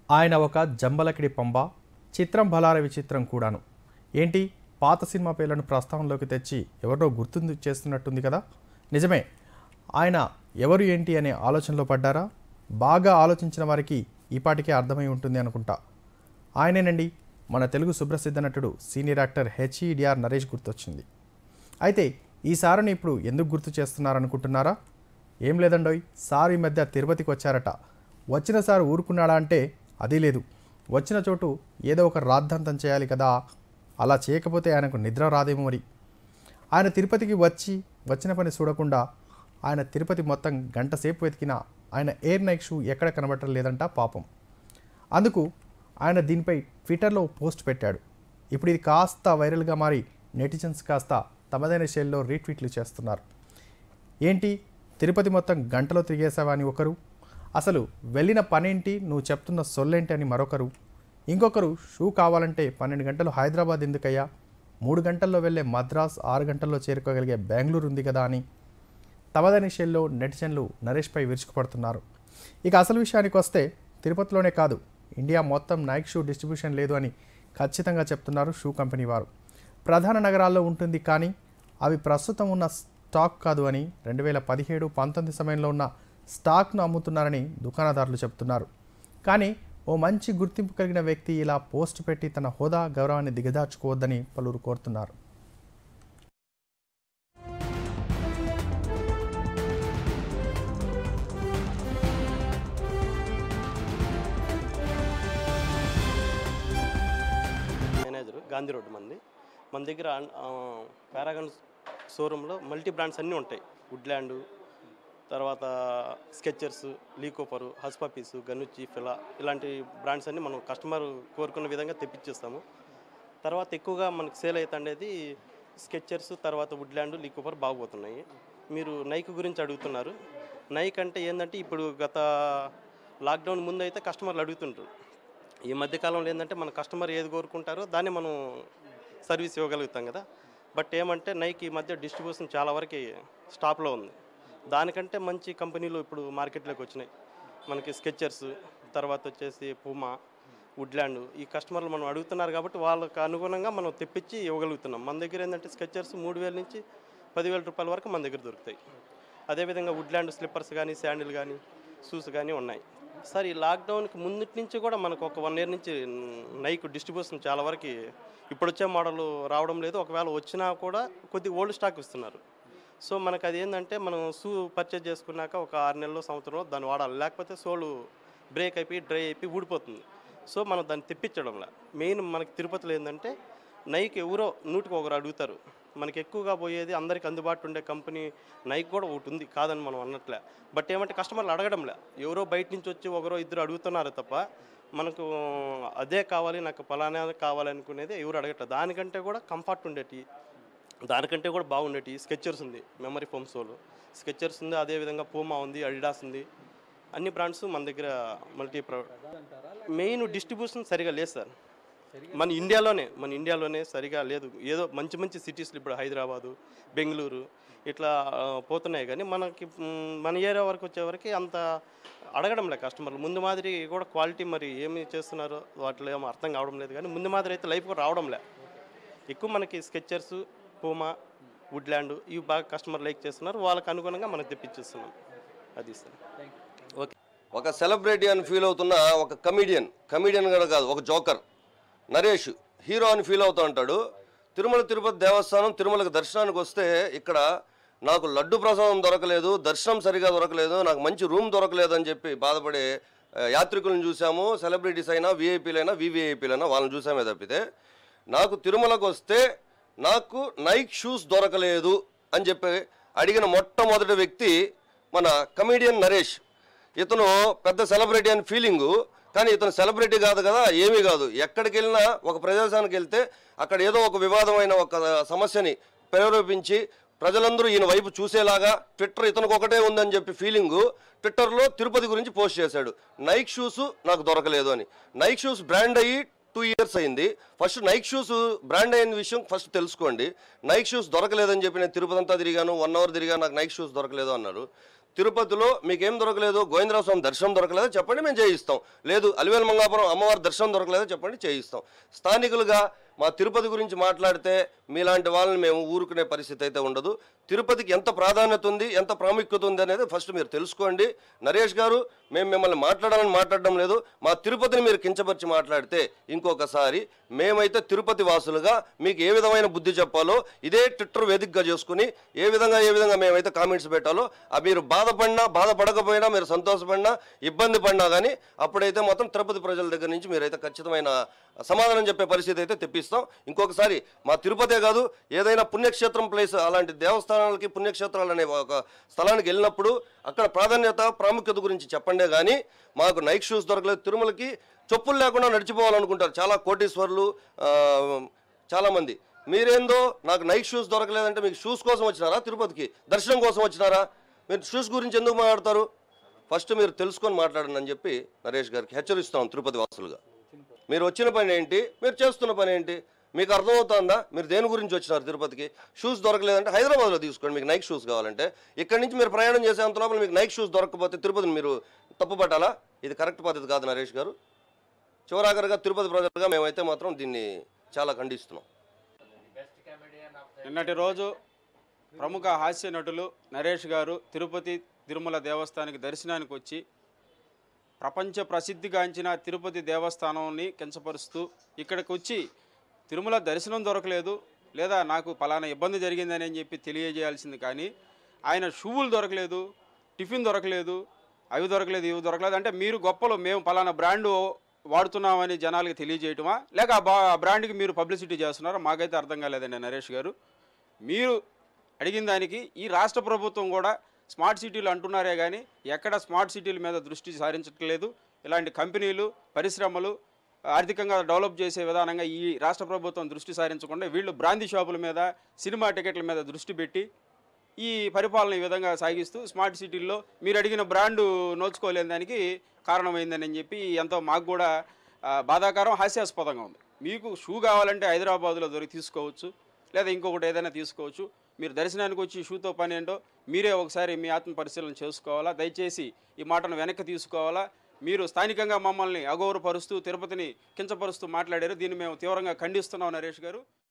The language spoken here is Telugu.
ఆయన ఒక జంబలకిడి పంబ చిత్రం బలార విచిత్రం కూడాను ఏంటి పాత సినిమా పేర్లను ప్రస్తావనలోకి తెచ్చి ఎవరినో గుర్తు చేస్తున్నట్టుంది కదా నిజమే ఆయన ఎవరు ఏంటి అనే ఆలోచనలో పడ్డారా బాగా ఆలోచించిన వారికి ఈపాటికే అర్థమై ఉంటుంది అనుకుంటా ఆయనేనండి మన తెలుగు సుప్రసిద్ధ నటుడు సీనియర్ యాక్టర్ హెచ్ఈడిఆర్ నరేష్ గుర్తొచ్చింది అయితే ఈ సారుని ఇప్పుడు ఎందుకు గుర్తు చేస్తున్నారనుకుంటున్నారా ఏం లేదండోయ్ సార్ ఈ మధ్య తిరుపతికి వచ్చారట వచ్చిన సార్ ఊరుకున్నాడా అంటే అది లేదు వచ్చిన చోటు ఏదో ఒక రాద్ధాంతం చేయాలి కదా అలా చేయకపోతే ఆయనకు నిద్ర రాదేమో మరి ఆయన తిరుపతికి వచ్చి వచ్చిన పని చూడకుండా ఆయన తిరుపతి మొత్తం గంట సేపు వెతికినా ఆయన ఎయిర్ నైక్ షూ ఎక్కడ కనబడటం లేదంట పాపం అందుకు ఆయన దీనిపై ట్విట్టర్లో పోస్ట్ పెట్టాడు ఇప్పుడు ఇది కాస్త వైరల్గా మారి నెటిజన్స్ కాస్త తమదైన శైలిలో రీట్వీట్లు చేస్తున్నారు ఏంటి తిరుపతి మొత్తం గంటలో తిరిగేసావా అని ఒకరు అసలు వెళ్ళిన పనేంటి నువ్వు చెప్తున్న సొల్లేంటి అని మరొకరు ఇంకొకరు షూ కావాలంటే పన్నెండు గంటలు హైదరాబాద్ ఎందుకయ్యా మూడు గంటల్లో వెళ్ళే మద్రాస్ ఆరు గంటల్లో చేరుకోగలిగే బెంగళూరు ఉంది కదా అని తమదైన శైలిలో నెటిజన్లు నరేష్పై విరుచుకుపడుతున్నారు ఇక అసలు విషయానికి వస్తే తిరుపతిలోనే కాదు ఇండియా మొత్తం నైక్ షూ డిస్ట్రిబ్యూషన్ లేదు అని ఖచ్చితంగా చెప్తున్నారు షూ కంపెనీ వారు ప్రధాన నగరాల్లో ఉంటుంది కానీ అవి ప్రస్తుతం ఉన్న స్టాక్ కాదు అని రెండు వేల పదిహేడు పంతొమ్మిది సమయంలో ఉన్న స్టాక్ను అమ్ముతున్నారని దుకాణదారులు చెప్తున్నారు కానీ ఓ మంచి గుర్తింపు కలిగిన వ్యక్తి ఇలా పోస్ట్ పెట్టి తన హోదా గౌరవాన్ని దిగదార్చుకోవద్దని పలువురు కోరుతున్నారు మేనేజర్ గాంధీ రోడ్ మంది మన దగ్గర ఆ, పారాగన్ షోరూంలో మల్టీ బ్రాండ్స్ అన్నీ ఉంటాయి వుడ్ల్యాండ్ తర్వాత స్కెచర్స్ లీకోపరు హస్పపీసు గనుచ్చి ఫిలా ఇలాంటి బ్రాండ్స్ అన్నీ మనం కస్టమర్ కోరుకున్న విధంగా తెప్పించేస్తాము తర్వాత ఎక్కువగా మనకి సేల్ అవుతుండేది స్కెచర్స్ తర్వాత వుడ్ల్యాండ్ లీకోపర్ బాగుపోతున్నాయి మీరు నైక్ గురించి అడుగుతున్నారు నైక్ అంటే ఏంటంటే ఇప్పుడు గత లాక్డౌన్ ముందు అయితే కస్టమర్లు అడుగుతుంటారు ఈ మధ్యకాలంలో ఏంటంటే మన కస్టమర్ ఏది కోరుకుంటారో దాన్ని మనం సర్వీస్ ఇవ్వగలుగుతాం కదా బట్ ఏమంటే నైక్ ఈ మధ్య డిస్ట్రిబ్యూషన్ చాలా వరకు స్టాప్లో ఉంది దానికంటే మంచి కంపెనీలు ఇప్పుడు మార్కెట్లోకి వచ్చినాయి మనకి స్కెచర్స్ తర్వాత వచ్చేసి పూమా వుడ్ల్యాండ్ ఈ కస్టమర్లు మనం అడుగుతున్నారు కాబట్టి వాళ్ళకి అనుగుణంగా మనం తెప్పించి ఇవ్వగలుగుతున్నాం మన దగ్గర ఏంటంటే స్కెచర్స్ మూడు వేల నుంచి పదివేల రూపాయల వరకు మన దగ్గర దొరుకుతాయి అదేవిధంగా వుడ్ల్యాండ్ స్లిప్పర్స్ కానీ శాండిల్ కానీ షూస్ కానీ ఉన్నాయి సార్ ఈ లాక్డౌన్కి ముందు నుంచి కూడా మనకు ఒక వన్ ఇయర్ నుంచి నైక్ డిస్ట్రిబ్యూషన్ చాలా వరకు ఇప్పుడు వచ్చే మోడల్ రావడం లేదు ఒకవేళ వచ్చినా కూడా కొద్ది ఓల్డ్ స్టాక్ ఇస్తున్నారు సో మనకు అది ఏంటంటే మనం షూ పర్చేజ్ చేసుకున్నాక ఒక ఆరు నెలలు సంవత్సరంలో దాన్ని వాడాలి లేకపోతే సోలు బ్రేక్ అయిపోయి డ్రై అయిపోయి ఊడిపోతుంది సో మనం దాన్ని తెప్పించడంలా మెయిన్ మనకి తిరుపతిలో ఏంటంటే నైక్ ఎవరో నూటికి ఒకరు అడుగుతారు మనకి ఎక్కువగా పోయేది అందరికి అందుబాటులో ఉండే కంపెనీ నైక్ కూడా ఒకటి ఉంది కాదని మనం అన్నట్లే బట్ ఏమంటే కస్టమర్లు అడగడంలే ఎవరో బయట నుంచి వచ్చి ఒకరో ఇద్దరు అడుగుతున్నారు తప్ప మనకు అదే కావాలి నాకు ఫలానా కావాలి అనుకునేది ఎవరు అడగట్లేదు దానికంటే కూడా కంఫర్ట్ ఉండేటి దానికంటే కూడా బాగుండేటి స్కెచర్స్ ఉంది మెమరీ ఫోమ్ సోలు స్కెచర్స్ ఉంది అదేవిధంగా పూమా ఉంది అడిడాస్ ఉంది అన్ని బ్రాండ్స్ మన దగ్గర మల్టీ ప్రో మెయిన్ డిస్ట్రిబ్యూషన్ సరిగా లేదు సార్ మన ఇండియాలోనే మన ఇండియాలోనే సరిగా లేదు ఏదో మంచి మంచి సిటీస్లు ఇప్పుడు హైదరాబాదు బెంగళూరు ఇట్లా ఆ, పోతున్నాయి కానీ మనకి మ్, మన ఏరియా వరకు వచ్చేవరకు అంత అడగడం లేదు కస్టమర్లు ముందు మాదిరి కూడా క్వాలిటీ మరి ఏమి చేస్తున్నారో వాటిలో ఏమో అర్థం కావడం లేదు కానీ ముందు మాదిరి అయితే లైఫ్ కూడా రావడం లే ఎక్కువ మనకి స్కెచర్స్ పూమా వుడ్ల్యాండ్ ఇవి బాగా కస్టమర్ లైక్ చేస్తున్నారు వాళ్ళకి అనుగుణంగా మనకు తెప్పించేస్తున్నాం అది సార్ ఓకే ఒక సెలబ్రిటీ అని ఫీల్ అవుతున్న ఒక కమీడియన్ కమీడియన్ కూడా కాదు ఒక జోకర్ నరేష్ హీరో అని ఫీల్ అవుతూ ఉంటాడు తిరుమల తిరుపతి దేవస్థానం తిరుమలకు దర్శనానికి వస్తే ఇక్కడ నాకు లడ్డు ప్రసాదం దొరకలేదు దర్శనం సరిగా దొరకలేదు నాకు మంచి రూమ్ దొరకలేదు అని చెప్పి బాధపడే ఆ, యాత్రికులను చూసాము సెలబ్రిటీస్ అయినా విఐపీలైనా వివిఐపీలైనా వాళ్ళని చూసామే తప్పితే నాకు తిరుమలకు వస్తే నాకు నైక్ షూస్ దొరకలేదు అని చెప్పి అడిగిన మొట్టమొదటి వ్యక్తి మన కమీడియన్ నరేష్ ఇతను పెద్ద సెలబ్రిటీ అని ఫీలింగు కానీ ఇతను సెలబ్రిటీ కాదు కదా ఏమీ కాదు ఎక్కడికి వెళ్ళినా ఒక ప్రదేశానికి వెళ్తే అక్కడ ఏదో ఒక వివాదమైన ఒక సమస్యని ప్రేరేపించి ప్రజలందరూ ఈయన వైపు చూసేలాగా ట్విట్టర్ ఇతనికి ఒకటే ఉందని చెప్పి ఫీలింగు ట్విట్టర్లో తిరుపతి గురించి పోస్ట్ చేశాడు నైక్ షూస్ నాకు దొరకలేదు అని నైక్ షూస్ బ్రాండ్ అయ్యి టూ ఇయర్స్ అయింది ఫస్ట్ నైక్ షూస్ బ్రాండ్ అయిన విషయం ఫస్ట్ తెలుసుకోండి నైక్ షూస్ దొరకలేదని చెప్పి నేను తిరుపతి అంతా తిరిగాను వన్ అవర్ తిరిగా నాకు నైక్ షూస్ దొరకలేదు అన్నారు తిరుపతిలో మీకు ఏం దొరకలేదు గోవిందరావు స్వామి దర్శనం దొరకలేదో చెప్పండి మేము చేయిస్తాం లేదు అలివేలు మంగాపురం అమ్మవారి దర్శనం దొరకలేదో చెప్పండి చేయిస్తాం స్థానికులుగా మా తిరుపతి గురించి మాట్లాడితే మీలాంటి వాళ్ళని మేము ఊరుకునే పరిస్థితి అయితే ఉండదు తిరుపతికి ఎంత ప్రాధాన్యత ఉంది ఎంత ప్రాముఖ్యత ఉంది అనేది ఫస్ట్ మీరు తెలుసుకోండి నరేష్ గారు మేము మిమ్మల్ని మాట్లాడాలని మాట్లాడడం లేదు మా తిరుపతిని మీరు కించపరిచి మాట్లాడితే ఇంకొకసారి మేమైతే తిరుపతి వాసులుగా మీకు ఏ విధమైన బుద్ధి చెప్పాలో ఇదే ట్విట్టర్ వేదికగా చేసుకుని ఏ విధంగా ఏ విధంగా మేమైతే కామెంట్స్ పెట్టాలో ఆ మీరు బాధపడినా బాధపడకపోయినా మీరు సంతోషపడినా ఇబ్బంది పడినా కానీ అప్పుడైతే మొత్తం తిరుపతి ప్రజల దగ్గర నుంచి మీరైతే ఖచ్చితమైన సమాధానం చెప్పే పరిస్థితి అయితే తెప్పిస్తాం ఇంకొకసారి మా తిరుపతే కాదు ఏదైనా పుణ్యక్షేత్రం ప్లేస్ అలాంటి దేవస్థానాలకి పుణ్యక్షేత్రాలు అనే ఒక స్థలానికి వెళ్ళినప్పుడు అక్కడ ప్రాధాన్యత ప్రాముఖ్యత గురించి చెప్పండే కానీ మాకు నైట్ షూస్ దొరకలేదు తిరుమలకి చెప్పులు లేకుండా నడిచిపోవాలనుకుంటారు చాలా కోటీశ్వర్లు ఆ, చాలామంది మీరేందో నాకు నైట్ షూస్ దొరకలేదంటే మీకు షూస్ కోసం వచ్చినారా తిరుపతికి దర్శనం కోసం వచ్చినారా మీరు షూస్ గురించి ఎందుకు మాట్లాడతారు ఫస్ట్ మీరు తెలుసుకొని మాట్లాడండి అని చెప్పి నరేష్ గారికి హెచ్చరిస్తాం తిరుపతి వాసులుగా మీరు వచ్చిన పని ఏంటి మీరు చేస్తున్న పని ఏంటి మీకు అర్థమవుతుందా మీరు దేని గురించి వచ్చినారు తిరుపతికి షూస్ దొరకలేదంటే హైదరాబాద్లో తీసుకోండి మీకు నైక్ షూస్ కావాలంటే ఇక్కడ నుంచి మీరు ప్రయాణం చేసేంత లోపల మీకు నైక్ షూస్ దొరకకపోతే తిరుపతిని మీరు తప్పుపట్టాలా ఇది కరెక్ట్ పద్ధతి కాదు నరేష్ గారు చివరాఖరిగా తిరుపతి ప్రజలుగా మేమైతే మాత్రం దీన్ని చాలా ఖండిస్తున్నాం నిన్నటి రోజు ప్రముఖ హాస్య నటులు నరేష్ గారు తిరుపతి తిరుమల దేవస్థానానికి దర్శనానికి వచ్చి ప్రపంచ ప్రసిద్ధిగాంచిన తిరుపతి దేవస్థానాన్ని కించపరుస్తూ ఇక్కడికి వచ్చి తిరుమల దర్శనం దొరకలేదు లేదా నాకు పలానా ఇబ్బంది జరిగిందని అని చెప్పి తెలియజేయాల్సింది కానీ ఆయన షూవులు దొరకలేదు టిఫిన్ దొరకలేదు అవి దొరకలేదు ఇవి దొరకలేదు అంటే మీరు గొప్పలు మేము పలానా బ్రాండ్ వాడుతున్నామని జనాలకి తెలియజేయటమా లేక ఆ బా ఆ బ్రాండ్కి మీరు పబ్లిసిటీ చేస్తున్నారా మాకైతే అర్థం కాలేదండి నరేష్ గారు మీరు అడిగిన దానికి ఈ రాష్ట్ర ప్రభుత్వం కూడా స్మార్ట్ సిటీలు అంటున్నారే కానీ ఎక్కడ స్మార్ట్ సిటీల మీద దృష్టి సారించట్లేదు ఇలాంటి కంపెనీలు పరిశ్రమలు ఆర్థికంగా డెవలప్ చేసే విధానంగా ఈ రాష్ట్ర ప్రభుత్వం దృష్టి సారించకుండా వీళ్ళు బ్రాందీ షాపుల మీద సినిమా టికెట్ల మీద దృష్టి పెట్టి ఈ పరిపాలన ఈ విధంగా సాగిస్తూ స్మార్ట్ సిటీల్లో మీరు అడిగిన బ్రాండు నోచుకోలేని దానికి కారణమైందని అని చెప్పి ఎంతో మాకు కూడా ఆ, బాధాకరం హాస్యాస్పదంగా ఉంది మీకు షూ కావాలంటే హైదరాబాద్లో దొరికి తీసుకోవచ్చు లేదా ఇంకొకటి ఏదైనా తీసుకోవచ్చు మీరు దర్శనానికి వచ్చి ఈ షూతో పని ఏంటో మీరే ఒకసారి మీ ఆత్మ పరిశీలన చేసుకోవాలా దయచేసి ఈ మాటను వెనక్కి తీసుకోవాలా మీరు స్థానికంగా మమ్మల్ని అగౌరవపరుస్తూ తిరుపతిని కించపరుస్తూ మాట్లాడారు దీన్ని మేము తీవ్రంగా ఖండిస్తున్నాం నరేష్ గారు